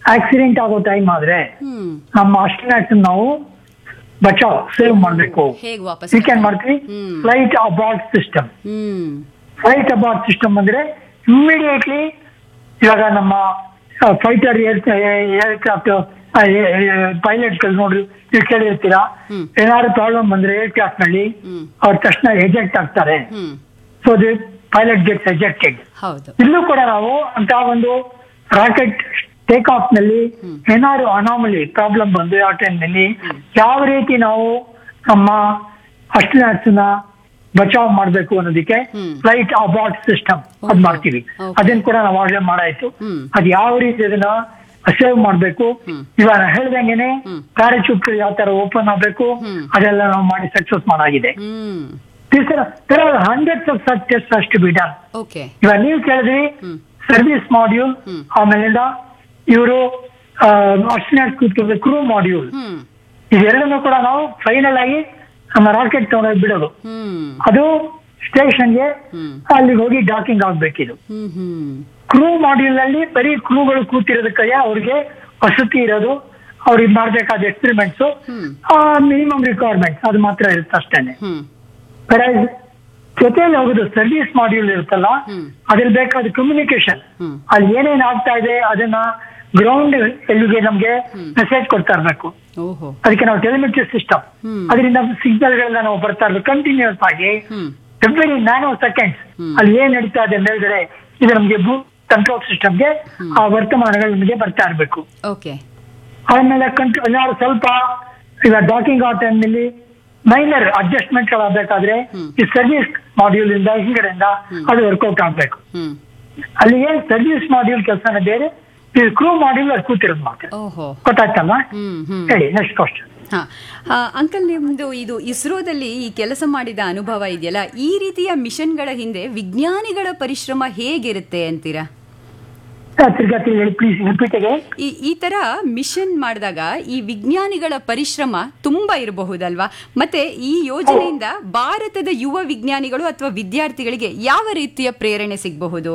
Accident ಆಗೋ time ಆದ್ರೆ ಹ್ಮ್ ನಮ್ಮ ಅಸ್ಟ್ರನಾಟ್ಸ್ ನಾವು ಬಚಾವ್ ಸೇವ್ ಮಾಡಬೇಕು ಹೇಗ್ ವಾಪಸ್ ಈ ಕ್ಯಾನ್ ಮಾಡ್ತೀವಿ hmm. Flight abort system hmm flight abort system ಅಂದ್ರೆ ಇಮಿಡಿಯೇಟ್ಲಿ ಇವಾಗ ನಮ್ಮ ಫೈಟರ್ ಏರ್ಕ್ರಾಫ್ಟ್ ಪೈಲಟ್ಗಳು ನೋಡ್ರಿ ನೀವು ಕೇಳಿರ್ತೀರಾ ಹ್ಮ್. ಏನಾದ್ರು ಪ್ರಾಬ್ಲಮ್ ಬಂದ್ರೆ ಏರ್ಕ್ರಾಫ್ಟ್ ನಲ್ಲಿ ಹ್ಮ್ ಅವ್ರ ತಕ್ಷಣ ಎಜೆಕ್ಟ್ ಆಗ್ತಾರೆ hmm so the pilot gets ejected ಹೌದು ಇಲ್ಲೂ ಕೂಡ ನಾವು ಅಂತ ಒಂದು ರಾಕೆಟ್ ಟೇಕ್ ಆಫ್ ನಲ್ಲಿ ಏನಾದ್ರು ಅನಾಮಲಿ ಪ್ರಾಬ್ಲಮ್ ಬಂದು ಆ ಟೈಮ್ ನಲ್ಲಿ ಯಾವ ರೀತಿ ನಾವು ನಮ್ಮ ಅಸ್ಟ್ರನಾಟ್ಸ್ ನ ಬಚಾವ್ ಮಾಡಬೇಕು ಅನ್ನೋದಕ್ಕೆ ಹ್ಮ್. ಫ್ಲೈಟ್ ಅಬಾರ್ಟ್ ಸಿಸ್ಟಮ್ ಅದ್ Okay. ಮಾಡ್ತೀವಿ Okay. ಅದನ್ನ ಕೂಡ ನಾವು ಆಗ್ಲೇ ಮಾಡಾಯ್ತು ಹ್ಮ್. ಅದ್ ಯಾವ ರೀತಿ ಅದನ್ನ ಸೇವ್ ಮಾಡ್ಬೇಕು ಹ್ಮ್. ಇವಾಗ ನಾ ಹೇಳ್ದಂಗೆನೆ ಹ್ಮ್. ಪ್ಯಾರಾಚೂಟ್ ಯಾವ ತರ ಓಪನ್ ಆಗ್ಬೇಕು ಹ್ಮ್. ಅದೆಲ್ಲ ನಾವು ಮಾಡಿ ಸಕ್ಸಸ್ ಮಾಡಾಗಿದೆ hmm hundreds of such test ಅಷ್ಟು ಬಿ ಡನ್ ಓಕೆ ಇವಾಗ ನೀವು ಕೇಳಿದ್ರಿ ಹ್ಮ್ ಸರ್ವಿಸ್ ಮಾಡ್ಯೂಲ್ ಹ್ಮ್. ಆಮೇಲಿಂದ ಇವರು ಅಸ್ಟ್ರನಾಟ್ ಕೂತ್ಕೊಂಡು ಕ್ರೂ ಮಾಡ್ಯೂಲ್ ಹ್ಮ್ ಇದೆರಡನ್ನು ಕೂಡ ನಾವು ಫೈನಲ್ ಆಗಿ ನಮ್ಮ ರಾಕೆಟ್ ತಗೊಂಡೋಗಿ ಬಿಡೋದು ಹ್ಮ್ ಅದು ಸ್ಟೇಷನ್ಗೆ ಹ್ಮ್ ಅಲ್ಲಿಗೆ ಹೋಗಿ ಡಾಕಿಂಗ್ ಆಗ್ಬೇಕಿದು ಹ್ಮ್ ಹ್ಮ್ ಕ್ರೂ ಮಾಡ್ಯೂಲ್ ನಲ್ಲಿ ಬರೀ ಕ್ರೂಗಳು ಕೂತಿರೋದಕ್ಕೆ ಅವ್ರಿಗೆ ವಸತಿ ಇರೋದು ಅವ್ರಿಗೆ ಮಾಡ್ಬೇಕಾದ ಎಕ್ಸ್ಪೆರಿಮೆಂಟ್ಸ್ ಹ್ಮ್ ಮಿನಿಮಮ್ ರಿಕ್ವೈರ್ಮೆಂಟ್ಸ್ ಅದು ಮಾತ್ರ ಇರುತ್ತೆ ಅಷ್ಟೇನೆ ಹ್ಮ್ Whereas ಜೊತೆಯಲ್ಲಿ ಹೋಗುದು ಸರ್ವಿಸ್ ಮಾಡ್ಯೂಲ್ ಇರುತ್ತಲ್ಲ ಹ್ಮ್. ಅದ್ರಲ್ಲಿ ಬೇಕಾದ ಕಮ್ಯುನಿಕೇಶನ್ ಹ್ಮ್ ಅಲ್ಲಿ ಏನೇನ್ ಆಗ್ತಾ ಇದೆ ಅದನ್ನ ಗ್ರೌಂಡ್ ಎಲ್ಲಿಗೆ ನಮ್ಗೆ ಮೆಸೇಜ್ ಕೊಡ್ತಾ ಇರ್ಬೇಕು ಓಹೋ ಅದಕ್ಕೆ ನಾವು ಟೆಲಿಮೆಟ್ರಿ ಸಿಸ್ಟಮ್ ಹ್ಮ್. ಅದರಿಂದ ಸಿಗ್ನಲ್ ಗಳನ್ನ ನಾವು ಬರ್ತಾ ಇರ್ಬೇಕು ಕಂಟಿನ್ಯೂಸ್ ಆಗಿ hmm every nanoseconds hmm. ಅಲ್ಲಿ ಏನ್ ನಡೀತಾ ಇದೆ ಮೇಲ್ಗಡೆ ಇದು ನಮ್ಗೆ ಕಂಟ್ರೋಲ್ ಸಿಸ್ಟಮ್ಗೆ ಆ ವರ್ತಮಾನಗಳು ನಮಗೆ ಬರ್ತಾ ಇರ್ಬೇಕು ಓಕೆ ಆಮೇಲೆ ಕಂಟ್ರೋ ಏನಾದ್ರು ಸ್ವಲ್ಪ ಈಗ ಡಾಕಿಂಗ್ ಆ ಟೈಮ್ನಲ್ಲಿ ಮೈನರ್ ಅಡ್ಜಸ್ಟ್ಮೆಂಟ್ ಗಳಾಗಬೇಕಾದ್ರೆ ಹ್ಮ್. ಈ ಸರ್ವಿಸ್ ಮಾಡ್ಯೂಲ್ ಇಂದ ಹಿಂಗಡೆಯಿಂದ ಅದು ವರ್ಕೌಟ್ ಆಗ್ಬೇಕು ಹ್ಮ್ ಅಲ್ಲಿಗೆ ಸರ್ವಿಸ್ ಮಾಡ್ಯೂಲ್ ಕೆಲಸನ ಬೇರೆ ಈ ಕ್ರೂ ಮಾಡ್ಯೂಲ್ ಅದು ಕೂತಿರೋದು ಮಾತ್ರ ಓಹೋ ಗೊತ್ತಾಯ್ತಲ್ಲ ಹ್ಮ್ ಹ್ಮ್ ಹೇಳಿ ನೆಕ್ಸ್ಟ್ ಕ್ವಶನ್ ಹಾ ಆ, ಅಂಕಲ್ ನಿಮ್ದು ಇದು ಇಸ್ರೋದಲ್ಲಿ ಈ ಕೆಲಸ ಮಾಡಿದ ಅನುಭವ ಇದೆಯಲ್ಲ ಈ ರೀತಿಯ ಮಿಷನ್ಗಳ ಹಿಂದೆ ವಿಜ್ಞಾನಿಗಳ ಪರಿಶ್ರಮ ಹೇಗಿರುತ್ತೆ ಅಂತೀರಾ ತಿರ್ಗಾ ತಿರ್ಗಿ ಹೇಳಿ ಪ್ಲೀಸ್ ರಿಪೀಟ್ಗೆ ಈ ಈ ತರ ಮಿಷನ್ ಮಾಡಿದಾಗ ಈ ವಿಜ್ಞಾನಿಗಳ ಪರಿಶ್ರಮ ತುಂಬಾ ಇರಬಹುದಲ್ವಾ ಮತ್ತೆ ಈ ಯೋಜನೆಯಿಂದ ಭಾರತದ ಯುವ ವಿಜ್ಞಾನಿಗಳು ಅಥವಾ ವಿದ್ಯಾರ್ಥಿಗಳಿಗೆ ಯಾವ ರೀತಿಯ ಪ್ರೇರಣೆ ಸಿಗಬಹುದು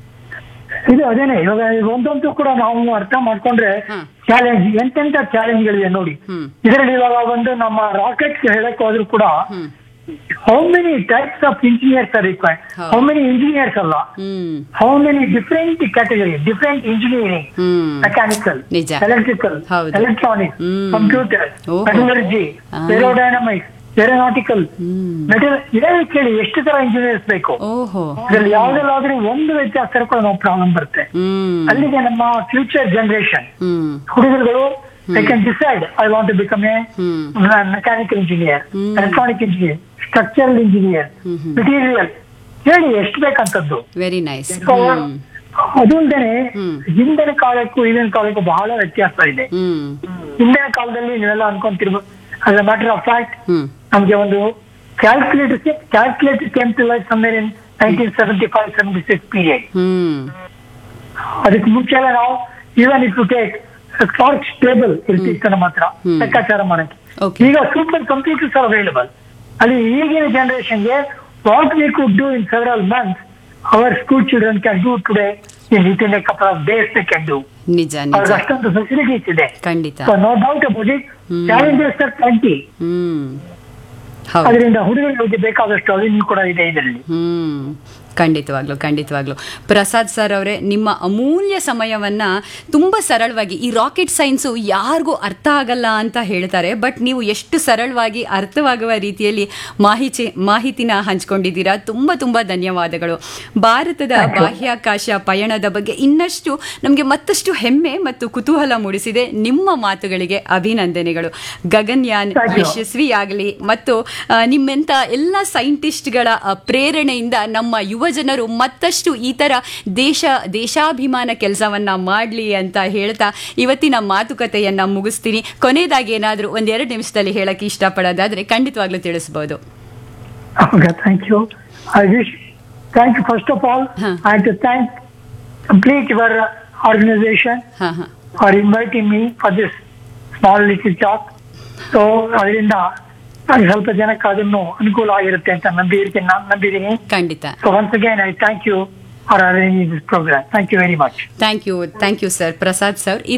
ಇದು ಅದೇನೆ ಇವಾಗ ಒಂದೊಂದು ಕೂಡ ನಾವು ಅರ್ಥ ಮಾಡ್ಕೊಂಡ್ರೆ ಹಾ. ಚಾಲೆಂಜ್ ಎಂತೆಂತ ಚಾಲೆಂಜ್ ಗಳಿವೆ ನೋಡಿ ಹ್ಮ್ ಇದರಲ್ಲಿ ಇವಾಗ ಒಂದು ನಮ್ಮ ರಾಕೆಟ್ ಹೇಳಕ್ ಹೋದ್ರು ಕೂಡ hmm how many types of engineers are required ಹೌದು. ಹೌ ಮೆನಿ ಇಂಜಿನಿಯರ್ಸ್ ಅಲ್ಲ hmm how many different category different engineering hmm mechanical ನಿಜ. ಎಲೆಕ್ಟ್ರಿಕಲ್ ಹೌದು. Electronics hmm. ಕಂಪ್ಯೂಟರ್ ಓಹೋ. ಮೆಟಲರ್ಜಿ ಆ. ಏರೋಡೈನಮಿಕ್ಸ್ ಏರೋನಾಟಿಕಲ್ ಹ್ಮ್ ಮೆಟೀರಿಯಲ್ ಇದೇ ಕೇಳಿ ಎಷ್ಟು ತರ ಇಂಜಿನಿಯರ್ಸ್ ಬೇಕು ಓಹೋ ಇದ್ರಲ್ಲಿ ಯಾವ್ದ್ರಲ್ಲಾದ್ರೂ ಒಂದು ವ್ಯತ್ಯಾಸ ಕೂಡ ನಾವು ಪ್ರಾಬ್ಲಮ್ ಬರುತ್ತೆ ಹ್ಮ್ ಅಲ್ಲಿಗೆ ನಮ್ಮ ಫ್ಯೂಚರ್ ಜನರೇಷನ್ ಹ್ಮ್ ಹುಡುಗರುಗಳು I can decide I want to become a hmm mechanical engineer hmm. Electronic engineer structural engineer hmm hmm. Material ಹೇಳಿ ಎಷ್ಟು ಬೇಕಂತದ್ದು ವೆರಿ ನೈಸ್ So, ಹ್ಮ್ ಅದು ಅಲ್ದೇನೆ ಹ್ಮ್. ಹಿಂದಿನ ಕಾಲಕ್ಕೂ ಈಗಿನ ಕಾಲಕ್ಕೂ ಬಹಳ ವ್ಯತ್ಯಾಸ ಇದೆ ಹ್ಮ್ ಹಿಂದಿನ ಕಾಲದಲ್ಲಿ ನೀವೆಲ್ಲ ಅನ್ಕೊಂತಿರ್ಬೋದು as a matter of fact hmm ನಮ್ಗೆ ಒಂದು calculator calculator came to life somewhere in nineteen seventy five seventy six period hmm ಅದಕ್ಕೆ ಮುಂಚೆ ಎಲ್ಲ ನಾವು even if you take Clark table ಇರ್ತಿತ್ತು ನಮ್ಮ ಹತ್ರ ಹ್ಮ್. ಲೆಕ್ಕಾಚಾರ ಮಾಡಕ್ಕೆ Okay. ಈಗ ಸೂಪರ್ ಕಂಪ್ಯೂಟರ್ಸ್ ಆರ್ ಅವೈಲಬಲ್ ಅಲ್ಲಿ ಈಗಿನ ಜನರೇಷನ್ಗೆ what we could do in several months our school children can do today in with in a couple of days they can do ನಿಜ ಅವ್ರಿಗೆ ನಿಜ ಅಷ್ಟೊಂದು ಫೆಸಿಲಿಟೀಸ್ ಇದೆ ಖಂಡಿತ so no doubt about it hmm. Challenges are twenty hmm ಹೌದು ಅದರಿಂದ ಹುಡುಗರಿಗೆ ಬೇಕಾದಷ್ಟು ಅವಿನ್ಯೂ ಕೂಡ ಇದೆ ಇದರಲ್ಲಿ ಹ್ಮ್ ಖಂಡಿತವಾಗ್ಲು ಖಂಡಿತವಾಗ್ಲು ಪ್ರಸಾದ್ ಸರ್ ಅವರೇ ನಿಮ್ಮ ಅಮೂಲ್ಯ ಸಮಯವನ್ನ ತುಂಬಾ ಸರಳವಾಗಿ ಈ ರಾಕೆಟ್ ಸೈನ್ಸು ಯಾರಿಗೂ ಅರ್ಥ ಆಗಲ್ಲ ಅಂತ ಹೇಳ್ತಾರೆ ಬಟ್ ನೀವು ಎಷ್ಟು ಸರಳವಾಗಿ ಅರ್ಥವಾಗುವ ರೀತಿಯಲ್ಲಿ ಮಾಹಿತಿ ಮಾಹಿತಿನ ಹಂಚ್ಕೊಂಡಿದ್ದೀರಾ ತುಂಬಾ ತುಂಬಾ ಧನ್ಯವಾದಗಳು ಭಾರತದ ಬಾಹ್ಯಾಕಾಶ ಪಯಣದ ಬಗ್ಗೆ ಇನ್ನಷ್ಟು ನಮಗೆ ಮತ್ತಷ್ಟು ಹೆಮ್ಮೆ ಮತ್ತು ಕುತೂಹಲ ಮೂಡಿಸಿದೆ ನಿಮ್ಮ ಮಾತುಗಳಿಗೆ ಅಭಿನಂದನೆಗಳು ಗಗನ್ಯಾನ್ Thank you. ಯಶಸ್ವಿಯಾಗಲಿ ಮತ್ತು ಆ, ನಿಮ್ಮೆಂಥ ಎಲ್ಲ ಸೈಂಟಿಸ್ಟ್ಗಳ ಆ, ಪ್ರೇರಣೆಯಿಂದ ನಮ್ಮ ಯುವ ಜನರು ಮತ್ತಷ್ಟು ಈ ಥರ ದೇಶ ದೇಶಾಭಿಮಾನ ಕೆಲಸವನ್ನ ಮಾಡಲಿ ಅಂತ ಹೇಳ್ತಾ ಇವತ್ತಿನ ಮಾತುಕತೆಯನ್ನ ಮುಗಿಸ್ತೀನಿ ಕೊನೆಯದಾಗಿ ಏನಾದರೂ ಒಂದೆರಡು ನಿಮಿಷದಲ್ಲಿ ಹೇಳಕ್ಕೆ ಇಷ್ಟಪಡೋದಾದ್ರೆ ಖಂಡಿತವಾಗ್ಲೂ ತಿಳಿಸ್ಬೋದು Okay, thank you. I wish, thank you first of all, Huh. I have to thank complete your organization ಹಾ ಹಾ for inviting me for this small little talk. So ಅದರಿಂದ ಅದು ಸ್ವಲ್ಪ ಜನಕ್ಕೆ ಅದನ್ನು ಅನುಕೂಲ ಆಗಿರುತ್ತೆ ಅಂತ ನಂಬಿರ್ತೀನಿ ನಾನು ನಂಬಿದ್ದೀನಿ ಖಂಡಿತ so once again I thank you for arranging this programme thank you very much thank you thank you sir Prasad sir